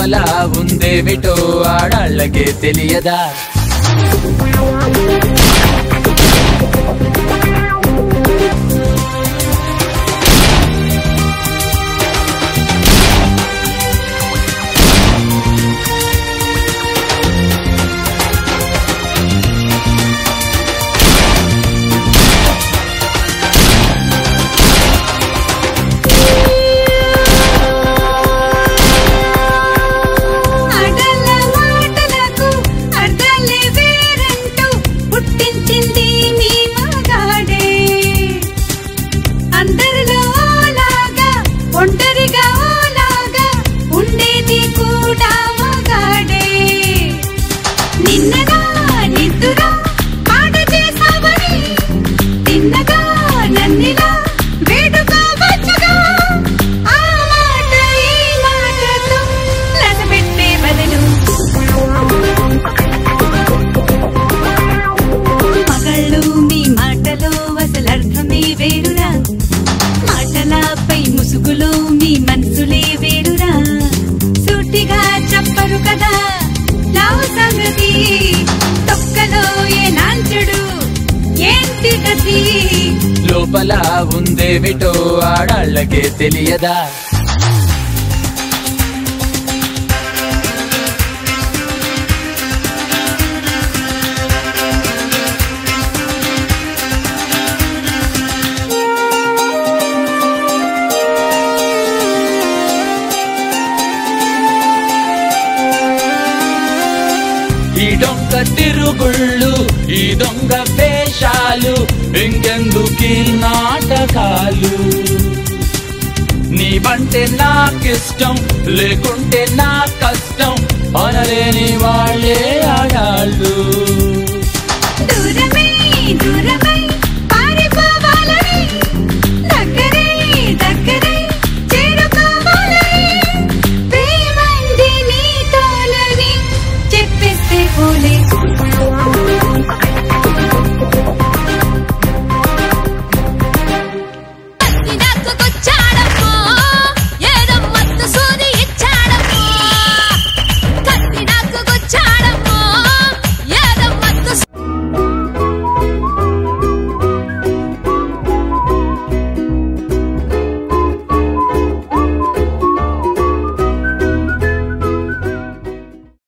లోపల ఉందేమిటో ఆడాళ్ళకే తెలియదా అడల మాటలకు అర్థాలే వేరంటూ పుట్టించింది మీ మగాడే అందరిలో ఓలాగా ఒంటరిగా ఓలాగా ఉండేది కూడా మగాడే నిన్నగా నిద్దురా ఆట చేసావని తిన్నగా నన్నిలా వేడుకోవచ్చుగా ఆ మాట ఈ మాటతో లసపెట్టే బదులు మగళ్ళు మీ మాటలో అసలు అర్థమే వేరురా మాటలపై ముసుగులో మీ మనసులే వేరురా సూటిగా చెప్పరు కదా లావు సంగతి తొక్కలో ఏ నాంచుడు ఏంటి గతి లోపల ఉందేమిటో ఆడాళ్ళకే తెలియదా ఈ దొంగ తిరుగుళ్ళు ఈ దొంగ వేషాలు ఇంకెందుకీ నాటకాలు నీవంటే నాకిష్టం లేకుంటే నా కష్టం అనలేని వాళ్ళే ఆడాళ్ళు దూరమే